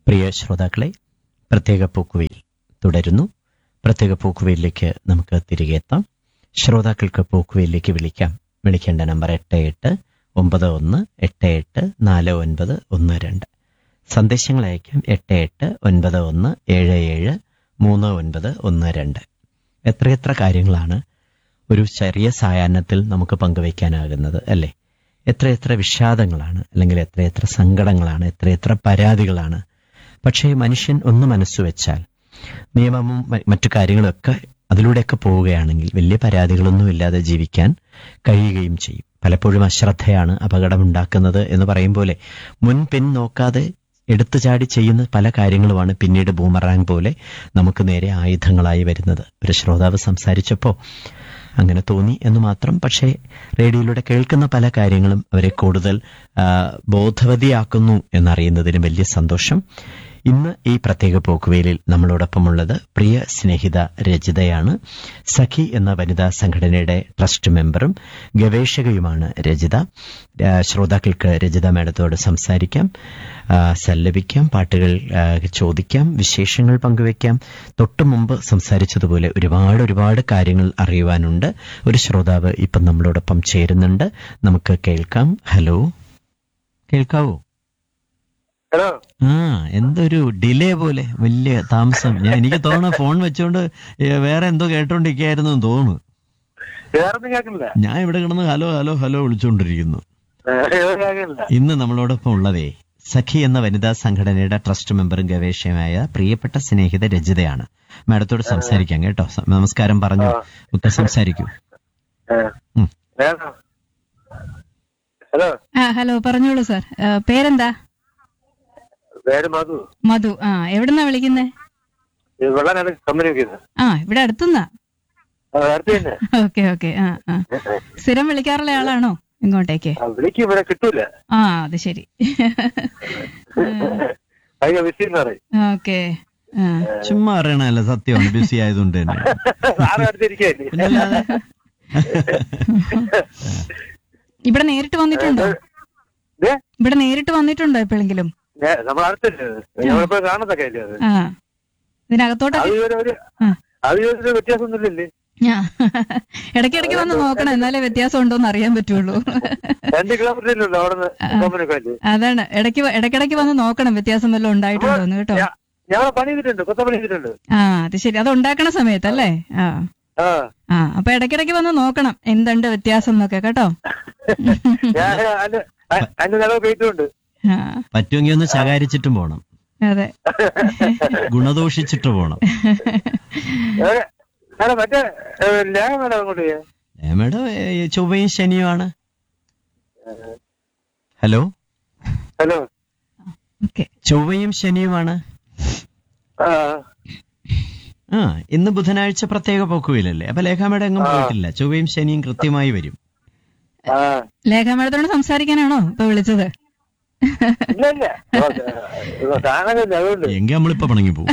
പ്രിയ ശ്രോതാക്കളെ പ്രത്യേക പൂക്കുവയിൽ തുടരുന്നു പ്രത്യേക പൂക്കുവയിലേക്ക് നമുക്ക് തിരികെ എത്താം ശ്രോതാക്കൾക്ക് പൂക്കുവയിലേക്ക് വിളിക്കാം വിളിക്കേണ്ട നമ്പർ എട്ട് എട്ട് ഒമ്പത് ഒന്ന് എട്ട് എട്ട് നാല് ഒൻപത് ഒന്ന് രണ്ട് സന്ദേശങ്ങൾ അയക്കാം എട്ട് എട്ട് ഒൻപത് ഒന്ന് ഏഴ് ഏഴ് മൂന്ന് ഒൻപത് ഒന്ന് രണ്ട് എത്രയെത്ര കാര്യങ്ങളാണ് ഒരു ചെറിയ സായാഹ്നത്തിൽ നമുക്ക് പങ്കുവയ്ക്കാനാകുന്നത് അല്ലേ എത്രയെത്ര വിഷാദങ്ങളാണ് അല്ലെങ്കിൽ എത്രയെത്ര സങ്കടങ്ങളാണ് എത്രയെത്ര പരാതികളാണ് പക്ഷേ മനുഷ്യൻ ഒന്ന് മനസ്സു വെച്ചാൽ നിയമവും മ- മറ്റു കാര്യങ്ങളൊക്കെ അതിലൂടെയൊക്കെ പോവുകയാണെങ്കിൽ വലിയ പരാതികളൊന്നും ഇല്ലാതെ ജീവിക്കാൻ കഴിയുകയും ചെയ്യും പലപ്പോഴും അശ്രദ്ധയാണ് അപകടമുണ്ടാക്കുന്നത് എന്ന് പറയും പോലെ മുൻ പിൻ നോക്കാതെ എടുത്തു ചാടി ചെയ്യുന്ന പല കാര്യങ്ങളുമാണ് പിന്നീട് ബൂമറാങ് പോലെ നമുക്ക് നേരെ ആയുധങ്ങളായി വരുന്നത് ഒരു ശ്രോതാവ് സംസാരിച്ചപ്പോൾ അങ്ങനെ തോന്നി എന്ന് മാത്രം പക്ഷേ റേഡിയോയിലൂടെ കേൾക്കുന്ന പല കാര്യങ്ങളും അവരെ കൂടുതൽ ആ, ബോധവതിയാക്കുന്നു എന്നറിയുന്നതിന് വലിയ സന്തോഷം ഇന്ന് ഈ പ്രത്യേക പോക്കുവേലിൽ നമ്മളോടൊപ്പമുള്ളത് പ്രിയ സ്നേഹിത രചിതയാണ് സഖി എന്ന വനിതാ സംഘടനയുടെ ട്രസ്റ്റ് മെമ്പറും ഗവേഷകയുമാണ് രചിത ആ, ശ്രോതാക്കൾക്ക് രചിത മാഡത്തോട് സംസാരിക്കാം ആ, സല്ലപിക്കാം പാട്ടുകൾ ആ, ചോദിക്കാം വിശേഷങ്ങൾ പങ്കുവെക്കാം തൊട്ടു മുമ്പ് സംസാരിച്ചതുപോലെ ഒരുപാട് ഒരുപാട് കാര്യങ്ങൾ അറിയുവാനുണ്ട് ഒരു ശ്രോതാവ് ഇപ്പം നമ്മളോടൊപ്പം ചേരുന്നുണ്ട് നമുക്ക് കേൾക്കാം ഹലോ കേൾക്കാവോ ഹലോ ആ എന്തൊരു ഡിലേ പോലെ വലിയ താമസം ഞാൻ എനിക്ക് തോന്നുന്നു ഫോൺ വെച്ചോണ്ട് ഏ, വേറെ എന്തോ കേട്ടോണ്ടിരിക്കായിരുന്നു എന്ന് തോന്നുന്നു വേറൊന്നും കേൾക്കുന്നില്ല ഞാൻ ഇവിടെ കിടന്ന് ഹലോ ഹലോ ഹലോ വിളിച്ചുകൊണ്ടിരിക്കുന്നു വേറെ കേൾക്കുന്നില്ല ഇന്ന് നമ്മളോടൊപ്പം ഉള്ളതേ സഖി എന്ന വനിതാ സംഘടനയുടെ ട്രസ്റ്റ് മെമ്പറും ഗവേഷകയുമായ പ്രിയപ്പെട്ട സ്നേഹിത രചിതയാണ് മാഡത്തോട് സംസാരിക്കാം കേട്ടോ സ- നമസ്കാരം പറഞ്ഞു ഒക്കെ സംസാരിക്കൂ ഉം. വേറെ ഹലോ ആ ഹലോ പറഞ്ഞോളൂ സാർ ആ, പേരെന്താ പേര് മധു മധു ആ എവിടുന്നാ വിളിക്കുന്നേ ഇത് വെള്ളനാണ് കമ്പനി വെക്കുന്നത് ആ ഇവിടെ അടുത്തുന്നാ അടുത്ത് തന്നെ ഓക്കെ ഓക്കെ ആ ആ സ്ഥിരം വിളിക്കാറുള്ള ആളാണോ ഇങ്ങോട്ടേക്ക് ആ, വിളിക്കും ഇവിടെ കിട്ടൂല ആ അത് ശരി ഭയങ്കര ബിസി എന്ന് പറയും ഓക്കെ ആ ചുമ്മാ അറിയണല്ലോ സത്യമാണ് ബിസി ആയതുകൊണ്ട് തന്നെ ആരും അടുത്തിരിക്കല്ലേ പിന്നല്ലാതെ ഇവിടെ നേരിട്ട് വന്നിട്ടുണ്ടോ ദേ, ഇവിടെ നേരിട്ട് വന്നിട്ടുണ്ടോ എപ്പോഴെങ്കിലും ഞാൻ- നമ്മൾ അടുത്തല്ലേ നമ്മളിപ്പോ കാണത്തൊക്കെ അല്ലേ അത് ആ ഇതിനകത്തോട്ട് അത് ഇവരെ ഒരു ആ. അത് ഇവരൊരു വ്യത്യാസമൊന്നുമില്ലല്ലേ ആ ഇടയ്ക്കിടയ്ക്ക് വന്ന് നോക്കണം എന്നാലേ വ്യത്യാസം ഉണ്ടോ എന്ന് അറിയാൻ പറ്റുള്ളൂ രണ്ട് കിലോമീറ്റർ ഇല്ലല്ലോ അവിടെ നിന്ന് കമ്പനി അല്ലേ അതാണ് ഇടയ്ക്ക് വ- ഇടയ്ക്കിടയ്ക്ക് വന്ന് നോക്കണം വ്യത്യാസം വല്ലതും ഉണ്ടായിട്ടുണ്ടോ എന്ന് കേട്ടോ ഞാ- ഞാൻ അവിടെ പണി ചെയ്തിട്ടുണ്ട് കൊത്ത പണി ചെയ്തിട്ടുണ്ട് ആ അത് ശരി അത് ഉണ്ടാക്കണ സമയത്തല്ലേ ആ ആ ആ അപ്പൊ ഇടയ്ക്കിടയ്ക്ക് വന്ന് നോക്കണം എന്തുണ്ട് വ്യത്യാസം എന്നൊക്കെ കേട്ടോ ഞാൻ അതിന്റെ അ- അതിന്റെ നിലവ് പോയിട്ടുണ്ട് ആ പറ്റുമെങ്കിൽ ഒന്ന് ശകാരിച്ചിട്ടും പോണം അതെ ഗുണദോഷിച്ചിട്ട് പോണം ഏ, അല്ല മറ്റേ ഏ, ലേഖം വേണം അങ്ങോട്ട് ചെയ്യാൻ ഏ, മേഡം ഏ, ചൊവ്വയും ശനിയുമാണ് ഹലോ ഹലോ ഓക്കെ ചൊവ്വയും ശനിയുമാണ് ആ ആ ഇന്ന് ബുധനാഴ്ച പ്രത്യേക പോക്കുവിലല്ലേ അപ്പൊ ലേഖ മേഡം എങ്ങും പോയിട്ടില്ല ചൊവ്വയും ശനിയും കൃത്യമായി വരും ആ ലേഖ മേഡത്തോട് സംസാരിക്കാനാണോ ഇപ്പൊ വിളിച്ചത് ഇല്ല ഇല്ല കാണാനില്ല അതുകൊണ്ട് എങ്കിൽ നമ്മളിപ്പോ പണങ്ങി പോകും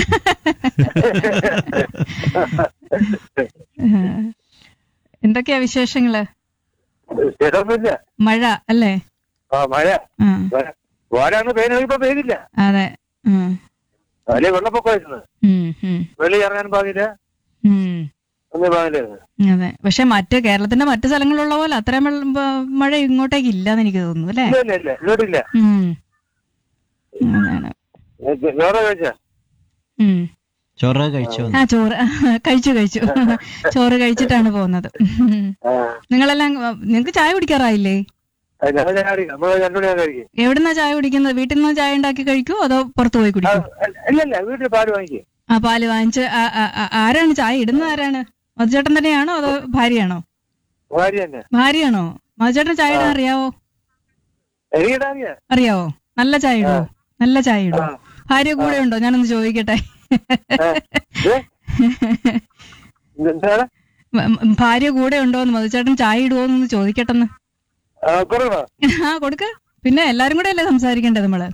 ആ. എന്തൊക്കെയാ വിശേഷങ്ങള് സ്ഥിരമൊന്നുമില്ല മഴ അല്ലേ ആ മഴ ആ ഓരാണ് പെയ്യുന്നത് ഇപ്പൊ പെയ്തില്ല അതെ ഉം. വലിയ വെള്ളപ്പൊക്കമായിരുന്നു ഉം, ഉം, വെളി ഇറങ്ങാൻ പാടില്ല ഉം. ഒന്നും പാടില്ലായിരുന്നു അതെ പക്ഷെ മറ്റ് കേരളത്തിന്റെ മറ്റു സ്ഥലങ്ങളിലുള്ള പോലെ അത്രയും വെള്ളം- ബ- മഴ ഇങ്ങോട്ടേക്ക് ഇല്ലാന്ന് എനിക്ക് തോന്നുന്നു അല്ലേ ഇല്ല ഇല്ല ഇല്ല ഇങ്ങോട്ടില്ല ഉം. അതാണ് ചോറ കഴിച്ച ഉം. ചോറ് കഴിച്ചോ ആ ചോറ് കഴിച്ചു കഴിച്ചു ചോറ് കഴിച്ചിട്ടാണ് പോകുന്നത് നിങ്ങളെല്ലാം നിങ്ങൾക്ക് ചായ കുടിക്കാറായില്ലേ നമ്മള് രണ്ടുമണി ഞാൻ കഴിക്കും എവിടുന്നാ ചായ കുടിക്കുന്നത് വീട്ടിൽ നിന്ന് ചായ ഉണ്ടാക്കി കഴിക്കൂ അതോ പുറത്തു പോയി ആ, കുടിക്കൂ ഇല്ല ഇല്ല വീട്ടിൽ പാല് വാങ്ങിക്കും ആ പാല് വാങ്ങിച്ച് ആ- ആ- ആ- ആരാണ് ചായ ഇടുന്നത് ആരാണ് മധുചേട്ടൻ തന്നെയാണോ അതോ ഭാര്യയാണോ ഭാര്യ തന്നെ ഭാര്യയാണോ മധുചേട്ടൻ ചായ ഇടാൻ അറിയാവോ എനിക്കിടാ അറിയാം അറിയാവോ നല്ല ചായ ഇടുവോ നല്ല ചായ ഇടുവോ ഭാര്യ കൂടെ ഉണ്ടോ ഞാനൊന്ന് ചോദിക്കട്ടെ ഏ? എന്താണ് മ- മ- ഭാര്യ കൂടെ ഉണ്ടോ എന്ന് മധുചേട്ടൻ ചായ ഇടുവോ എന്ന് ചോദിക്കട്ടെന്ന് ആ, കുറവാ ആ കൊടുക്ക പിന്നെ എല്ലാരും കൂടെ അല്ലേ സംസാരിക്കേണ്ടത് നമ്മള്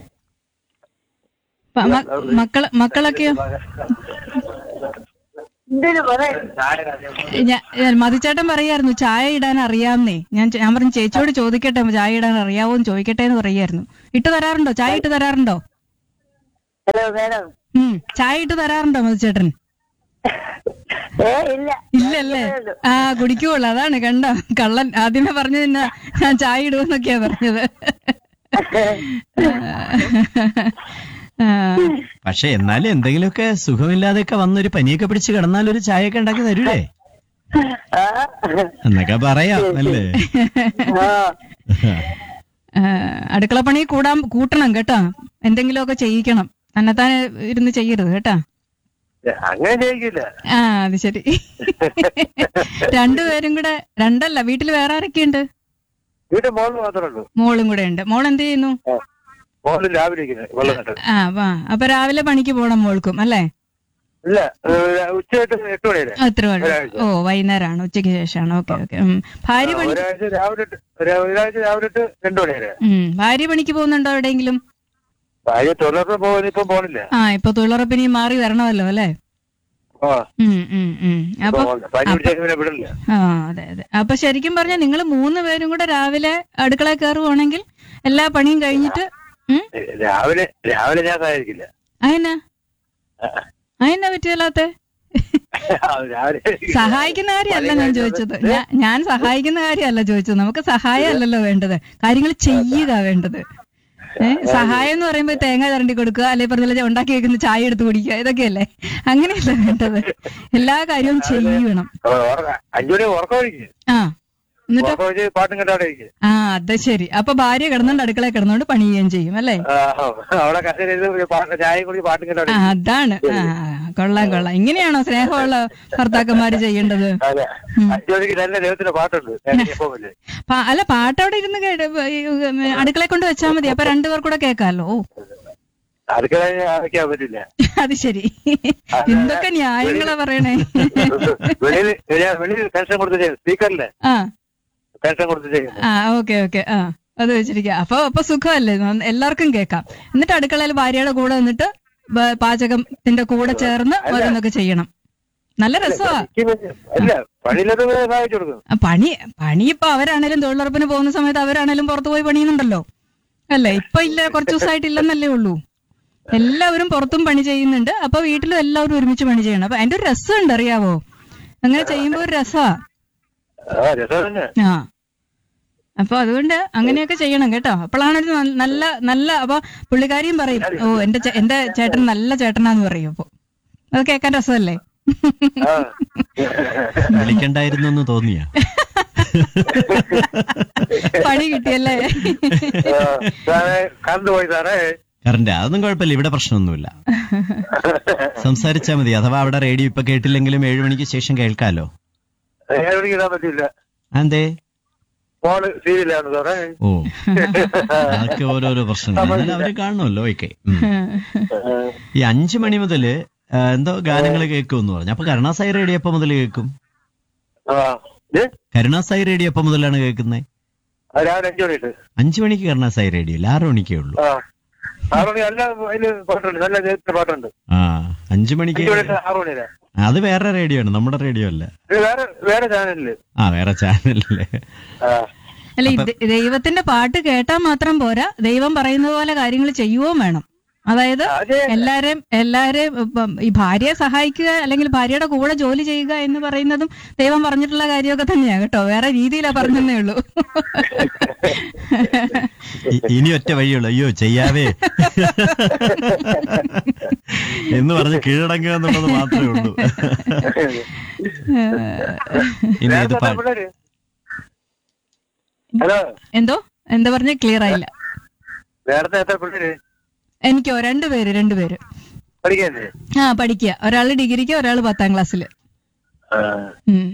പ- മ- മക്കള് മക്കളൊക്കെയോ എന്തിനു പറയാ ഞാ- ഞാൻ- മധുചേട്ടൻ പറയായിരുന്നു ചായ ഇടാൻ അറിയാമെന്നേ ഞാൻ ചെ- ഞാൻ പറഞ്ഞു ചേച്ചിയോട് ചോദിക്കട്ടെ ചായ ഇടാൻ അറിയാവോ എന്ന് ചോദിക്കട്ടെ എന്ന് പറയായിരുന്നു ഇട്ട് തരാറുണ്ടോ ചായ ഇട്ട് തരാറുണ്ടോ ഹലോ മേഡം ഉം ചായ ഇട്ട് തരാറുണ്ടോ മധുചേട്ടൻ ഏ ഇല്ല ഇല്ലല്ലേ ആ കുടിക്കുള്ളൂ അതാണ് കണ്ടോ കള്ളൻ ആദ്യമേ പറഞ്ഞു തന്നെ ഞാൻ ചായ ഇടുമെന്നൊക്കെയാ പറഞ്ഞത് ആ, പക്ഷെ എന്നാലും എന്തെങ്കിലുമൊക്കെ സുഖമില്ലാതെയൊക്കെ വന്നൊരു പനിയൊക്കെ പിടിച്ച് കിടന്നാൽ ഒരു ചായയൊക്കെ ഉണ്ടാക്കി തരൂലേ ആ എന്നൊക്കെ പറയാം അല്ലേ ആ ആ, അടുക്കളപ്പണി കൂടാൻ കൂട്ടണം കേട്ടോ എന്തെങ്കിലുമൊക്കെ ചെയ്യിക്കണം തന്നെത്താൻ ഇരുന്ന് ചെയ്യരുത് കേട്ടാ അങ്ങനെ ചെയ്യിക്കില്ല ആ അത് ശരി രണ്ടുപേരും കൂടെ രണ്ടല്ല വീട്ടിൽ വേറെ ആരൊക്കെയുണ്ട് വീട്ടിൽ മോള് മാത്രമേ ഉള്ളൂ മോളും കൂടെ ഉണ്ട് മോൾ എന്ത് ചെയ്യുന്നു ആ. മോള് രാവിലെ ഇരിക്കുന്നത് വെള്ളം നട്ടത് ആ വാ അപ്പൊ രാവിലെ പണിക്ക് പോണം മോൾക്കും അല്ലേ ഇല്ല ഉച്ചയായിട്ട് എട്ട് മണി വരെ അത്ര മണി ഒരാഴ്ച. ഓ വൈകുന്നേരമാണ് ഉച്ചയ്ക്ക് ശേഷമാണ് ഓക്കെ ഓക്കെ ഭാര്യ പണി ഒരാഴ്ച രാവിലെ ഇട്ട് ഒരു- ഒരാഴ്ച രാവിലെ ഇട്ട് രണ്ടു മണി വരെ ഉം, ഭാര്യ പണിക്ക് പോകുന്നുണ്ടോ എവിടെയെങ്കിലും ഭാര്യ തൊഴിലുറപ്പ് പോകുന്ന ഇപ്പം പോണില്ല ആ ഇപ്പൊ തൊഴിലുറപ്പിനി മാറി വരണമല്ലോ അല്ലേ ആ ഉം, ഉം, ഉം. ഇപ്പൊ അപ്പൊ പോണില്ല. പനി പിടിച്ചാൽ പിന്നെ വിടില്ല ആ അതെ അതെ അപ്പൊ ശരിക്കും പറഞ്ഞാൽ നിങ്ങൾ മൂന്ന് പേരും കൂടെ രാവിലെ അടുക്കള കയറുവാണെങ്കിൽ എല്ലാ പണിയും കഴിഞ്ഞിട്ട് ഉം, രാവിലെ രാവിലെ ഞാൻ സഹായിക്കില്ല അതെന്നാ അതെന്നാ പറ്റിയല്ലാത്ത രാവിലെ സഹായിക്കുന്ന കാര്യമല്ല ഞാൻ ചോദിച്ചത് ഞാ- ഞാൻ സഹായിക്കുന്ന കാര്യമല്ല ചോദിച്ചത് നമുക്ക് സഹായം അല്ലല്ലോ വേണ്ടത് കാര്യങ്ങൾ ചെയ്യുക വേണ്ടത് ഏ സഹായം എന്ന് പറയുമ്പോ തേങ്ങ ചരണ്ടി കൊടുക്കുക അല്ലെ പറഞ്ഞ ഉണ്ടാക്കി വെക്കുന്ന ചായ എടുത്ത് കുടിക്കുക ഇതൊക്കെയല്ലേ അങ്ങനെയല്ല വേണ്ടത് എല്ലാ കാര്യവും ചെയ്യണം അഞ്ചു മണി ഉറക്കം ഒഴിക്കും ആ എന്നിട്ട് ഉറക്കം ഒഴിച്ച് പാട്ടും കേട്ടവിടെ ഇരിക്കും ആ അത് ശരി അപ്പൊ ഭാര്യ കിടന്നുകൊണ്ട് അടുക്കളയിൽ കിടന്നുകൊണ്ട് പണി ചെയ്യുകയും ചെയ്യും അല്ലേ ആ, അവിടെ കസേര പാട്ട് ചായ കുടിച്ച് പാട്ടും കേട്ടവിടെ ആ അതാണ് ആ കൊള്ളാം കൊള്ളാം ഇങ്ങനെയാണോ സ്നേഹമുള്ള ഭർത്താക്കന്മാര് ചെയ്യേണ്ടത് അതെ അഞ്ചു മണിക്ക് നല്ല ദൈവത്തിന്റെ പാട്ടുണ്ട് എപ്പോഴില്ലേ പാ- അല്ല പാട്ട് അവിടെ ഇരുന്ന് കേട്ട് ഈ, ഉം, അടുക്കളയിൽ കൊണ്ട് വെച്ചാൽ മതി അപ്പൊ രണ്ടുപേർ കൂടെ കേൾക്കാമല്ലോ ഓ അടുക്കള അടയ്ക്കാൻ പറ്റില്ല അത് ശരി എന്തൊക്കെ ന്യായങ്ങളാ പറയണേ വെളിയിൽ വെളിയിൽ പെൻഷൻ കൊടുത്ത് സ്പീക്കറിലെ ആ പെൻഷൻ കൊടുത്ത് ചെയ്യുന്നു ആ ഓക്കെ ഓക്കെ ആ അത് വെച്ചിരിക്കുക അപ്പൊ അപ്പൊ സുഖമല്ലേ നന്ന- എല്ലാവർക്കും കേൾക്കാം എന്നിട്ട് അടുക്കളയിൽ ഭാര്യയുടെ കൂടെ നിന്നിട്ട് ബ- പാചകത്തിന്റെ കൂടെ ചേർന്ന് ഓരോന്നൊക്കെ ചെയ്യണം നല്ല രസമാ അല്ല പണിയില്ലാത്ത സഹായിച്ചു കൊടുക്കും ആ, പണി പണി ഇപ്പൊ അവരാണേലും തൊഴിലുറപ്പിന് പോകുന്ന സമയത്ത് അവരാണേലും പുറത്തു പോയി പണിയുന്നുണ്ടല്ലോ അല്ലേ ഇപ്പൊ ഇല്ല കുറച്ചു ദിവസമായിട്ട് ഇല്ലെന്നല്ലേ ഉള്ളൂ എല്ലാവരും പുറത്തും പണി ചെയ്യുന്നുണ്ട് അപ്പൊ വീട്ടിലും എല്ലാവരും ഒരുമിച്ച് പണി ചെയ്യണം അപ്പൊ അതിന്റെ ഒരു രസമുണ്ട് അറിയാവോ അങ്ങനെ ചെയ്യുമ്പോ ഒരു രസാ ആ രസം തന്നെ ആ അപ്പൊ അതുകൊണ്ട് അങ്ങനെയൊക്കെ ചെയ്യണം കേട്ടോ അപ്പോഴാണ് ഒരു നൽ- നല്ല നല്ല അപ്പൊ പുള്ളിക്കാരിയും പറയും ഓ എന്റെ ചേ- എന്റെ ചേട്ടൻ നല്ല ചേട്ടനാന്ന് പറയും അപ്പൊ അത് കേൾക്കാൻ രസമല്ലേ ആ വിളിക്കണ്ടായിരുന്നു എന്ന് തോന്നിയാ പണി കിട്ടിയല്ലേ ആ, സാറേ കറണ്ട് പോയി സാറേ കറണ്ട് അതൊന്നും കുഴപ്പമില്ല ഇവിടെ പ്രശ്നമൊന്നുമില്ല സംസാരിച്ചാൽ മതി അഥവാ അവിടെ റേഡിയോ ഇപ്പൊ കേട്ടില്ലെങ്കിലും ഏഴു മണിക്ക് ശേഷം കേൾക്കാലോ ഏഴ് മണിക്ക് ഇടാൻ പറ്റില്ല അതെന്തേ മോള് സീരിയലാണ് സാറേ ഓ അതൊക്കെ ഓരോരോ പ്രശ്നങ്ങൾ എന്നാലും അവര് കാണുമല്ലോ ഒക്കെ ഈ അഞ്ചു മണി മുതല് ആ, എന്തോ ഗാനങ്ങൾ കേൾക്കുമെന്ന് പറഞ്ഞു അപ്പൊ കരുണാസായി റേഡിയോ എപ്പോ മുതൽ കേൾക്കും ആ ഇത് കരുണാസായി റേഡിയോ എപ്പോ മുതലാണ് കേൾക്കുന്നത് ആ, രാവിലെ അഞ്ചു മണിയിട്ട് അഞ്ചു മണിക്ക് കരുണാസായി റേഡിയോ ഇല്ല ആറു മണിക്കേ ഉള്ളൂ ആ ആറ് മണി നല്ല അതില് പാട്ടുണ്ട് നല്ല ദൈവത്തിന്റെ പാട്ടുണ്ട് ആ അഞ്ചു മണിക്ക് അഞ്ചു മണി ആറ് മണി വരെ അത് വേറെ റേഡിയോ ആണ് നമ്മുടെ റേഡിയോ അല്ല ഇത് വേറെ വേറെ ചാനലില് ആ വേറെ ചാനലല്ലേ ആ അല്ല ഈ ദ- ദൈവത്തിന്റെ പാട്ട് കേട്ടാൽ മാത്രം പോരാ ദൈവം പറയുന്നത് പോലെ കാര്യങ്ങൾ ചെയ്യുകയും വേണം അതായത് അതെ എല്ലാരെയും എല്ലാരെയും ഇപ്പം ഈ ഭാര്യയെ സഹായിക്കുക അല്ലെങ്കിൽ ഭാര്യയുടെ കൂടെ ജോലി ചെയ്യുക എന്ന് പറയുന്നതും ദൈവം പറഞ്ഞിട്ടുള്ള കാര്യമൊക്കെ തന്നെയാ കേട്ടോ വേറെ രീതിയിലാ പറഞ്ഞതേ ഉള്ളൂ ഇ- ഇനി ഒറ്റ വഴിയുള്ളൂ അയ്യോ ചെയ്യാവേ എന്ന് പറഞ്ഞ് കീഴടങ്ങുക എന്നുള്ളത് മാത്രമേ ഉള്ളൂ ഇനി ഇത് നേരത്തെ പാ- പിള്ളേര് ഹലോ എന്തോ എന്താ പറഞ്ഞ ക്ലിയർ ആയില്ല നേരത്തെ എത്ര പിള്ളേര് എനിക്കോ രണ്ടുപേര് രണ്ടുപേര് പഠിക്കാല്ലേ ആ പഠിക്കുക ഒരാള് ഡിഗ്രിക്ക് ഒരാള് പത്താം ക്ലാസ്സില് ആ ഉം.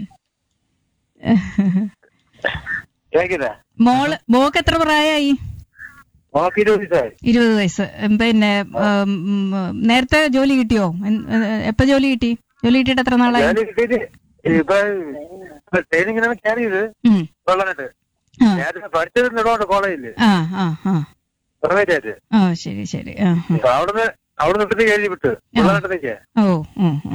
കേക്കില്ല മോള് മോക്ക് എത്ര പ്രായമായി മോക്ക് ഇരുപത് ദിവസമായി ഇരുപത് വയസ്സ് ഉം, പിന്നെ ഉം, ഉം, നേരത്തെ ജോലി കിട്ടിയോ എൻ- ഏ, എപ്പോ ജോലി കിട്ടി ജോലി കിട്ടിയിട്ട് എത്ര നാളായി ഞാൻ കിട്ടിയിട്ട് ഇപ്പൊ ട്രെയിനിങ്ങിനാണ് കയറിയത് ഉം. കൊള്ളാനായിട്ട് ആ നേരത്തെ പഠിച്ചത് നെടുകൊണ്ട് കോളേജില് ആ ആ ആ പ്രൈവറ്റ് ആയിട്ട് ഓ ശരി ശരി ആ ആ. അപ്പൊ അവിടുന്ന് അവിടുന്ന് ഇട്ടിട്ട് എഴുതി വിട്ട് കൊള്ളാനായിട്ടേക്ക് ഓ ഉം, ഉം.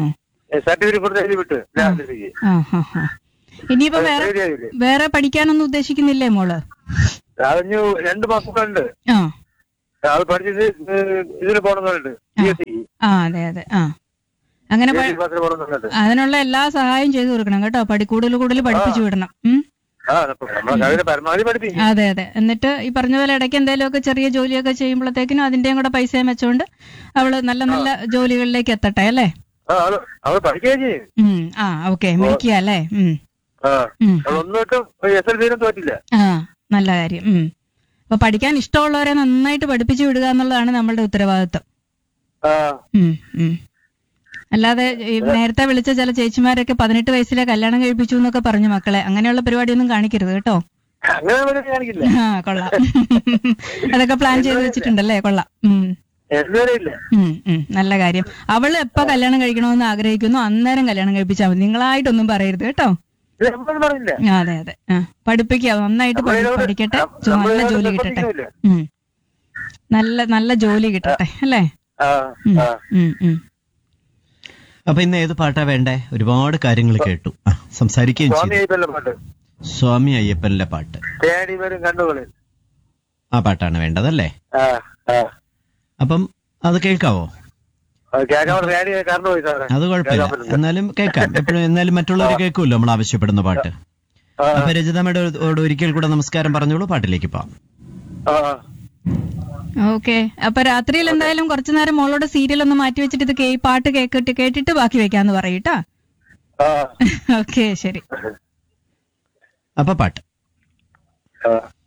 സർട്ടിഫിക്കറ്റ് കൊടുത്ത് എഴുതി വിട്ട് രാത്രിക്ക് ആ ഹാ ഹാ ഇനിയിപ്പോ അത് വേറെ ശരിയായില്ലേ വേറെ പഠിക്കാനൊന്നും ഉദ്ദേശിക്കുന്നില്ലേ മോള് അതിന് രണ്ട് മാസം ഉണ്ട് ആ അത് പഠിച്ചിട്ട് ഇതിന് പോകണമെന്നുണ്ട് പി എസ് സി ആ അതെ അതെ ആ അങ്ങനെ പ- ക്ലാസ്സിൽ പോകണമെന്നുണ്ട് അതിനുള്ള എല്ലാ സഹായവും ചെയ്തു കൊടുക്കണം കേട്ടോ പഠി കൂടുതൽ കൂടുതൽ പഠിപ്പിച്ചു വിടണം ഉം. ആ അപ്പൊ നമ്മളെ കഴിവിനെ പരമാവധി പഠിപ്പിക്കും അതെ അതെ എന്നിട്ട് ഈ പറഞ്ഞ പോലെ ഇടയ്ക്ക് എന്തെങ്കിലുമൊക്കെ ചെറിയ ജോലിയൊക്കെ ചെയ്യുമ്പോഴത്തേക്കിനും അതിന്റെയും കൂടെ പൈസയും വെച്ചോണ്ട് അവള് നല്ല നല്ല ജോലികളിലേക്ക് എത്തട്ടെ അല്ലേ ആ അവള് അവള് പഠിക്കുകയും ചെയ്യും ഉം ആ ഓക്കെ മിടിക്കുക അല്ലേ ഉം ആ ഉം അവൾ ഒന്നും എസ് എൽ സിയിലും തോറ്റില്ല ആ നല്ല കാര്യം ഉം അപ്പൊ പഠിക്കാൻ ഇഷ്ടമുള്ളവരെ നന്നായിട്ട് പഠിപ്പിച്ചു വിടുക എന്നുള്ളതാണ് നമ്മളുടെ ഉത്തരവാദിത്വം ആ ഉം, ഉം. അല്ലാതെ ഈ നേരത്തെ വിളിച്ച ചില ചേച്ചിമാരൊക്കെ പതിനെട്ട് വയസ്സിലെ കല്യാണം കഴിപ്പിച്ചു എന്നൊക്കെ പറഞ്ഞു മക്കളെ അങ്ങനെയുള്ള പരിപാടിയൊന്നും കാണിക്കരുത് കേട്ടോ അങ്ങനെ അവര് കാണിക്കില്ല ആ കൊള്ളാം അതൊക്കെ പ്ലാൻ ചെയ്ത് വെച്ചിട്ടുണ്ടല്ലേ കൊള്ളാം ഉം എന്നുവരെ ഇല്ല ഉം, ഉം. നല്ല കാര്യം അവള് എപ്പോ കല്യാണം കഴിക്കണമെന്ന് ആഗ്രഹിക്കുന്നു അന്നേരം കല്യാണം കഴിപ്പിച്ചാൽ മതി നിങ്ങളായിട്ടൊന്നും പറയരുത് കേട്ടോ ഇത് നമ്മളൊന്നും പറഞ്ഞില്ല ആ, അതെ അതെ ആ പഠിപ്പിക്കുക നന്നായിട്ട് പഠി- നമ്മളിതിനോട് പഠിക്കട്ടെ നം- ജോ- നല്ല നമ്മളിതിനോട് ജോലി കിട്ടട്ടെ നിർബന്ധിക്കുന്നില്ല. ഉം. നല്ല നല്ല ജോലി കിട്ടട്ടെ അല്ലേ ആ ഉം, ആ ഉം, ഉം. അപ്പൊ ഇന്ന് ഏത് പാട്ടാ വേണ്ടേ ഒരുപാട് കാര്യങ്ങൾ കേട്ടു ആ, സംസാരിക്കുകയും സ്വാമി ചെയ്തു അയ്യപ്പന്റെ പാട്ട് സ്വാമി അയ്യപ്പനിലെ പാട്ട് തേടി വരും കണ്ണുകളിൽ ആ പാട്ടാണ് വേണ്ടതല്ലേ ആ ആ അപ്പം അത് കേൾക്കാവോ അത് കേൾക്കാൻ റേഡി കറണ്ട് പോയി സാറേ അത് കുഴപ്പമില്ല കേൾക്കാൻ പറ്റുന്നില്ല. എന്നാലും കേൾക്കാം എപ്പോഴും എന്നാലും മറ്റുള്ളവർ കേൾക്കുമല്ലോ നമ്മൾ ആവശ്യപ്പെടുന്ന പാട്ട് ആ അപ്പൊ രജിതമ്മയോട് ഒരിക്കൽ കൂടെ നമസ്കാരം പറഞ്ഞോളൂ പാട്ടിലേക്ക് പോവാം ആ ഓക്കെ അപ്പൊ രാത്രിയിൽ എന്തായാലും കുറച്ചു നേരം മോളോട് സീരിയൽ ഒന്ന് മാറ്റി വെച്ചിട്ട് ഇത് കേ- പാട്ട് കേട്ടിട്ട് കേട്ടിട്ട് ബാക്കി വെക്കാന്ന് പറയൂട്ടാ ആ ഓക്കെ ശരി അപ്പൊ പാട്ട് ആ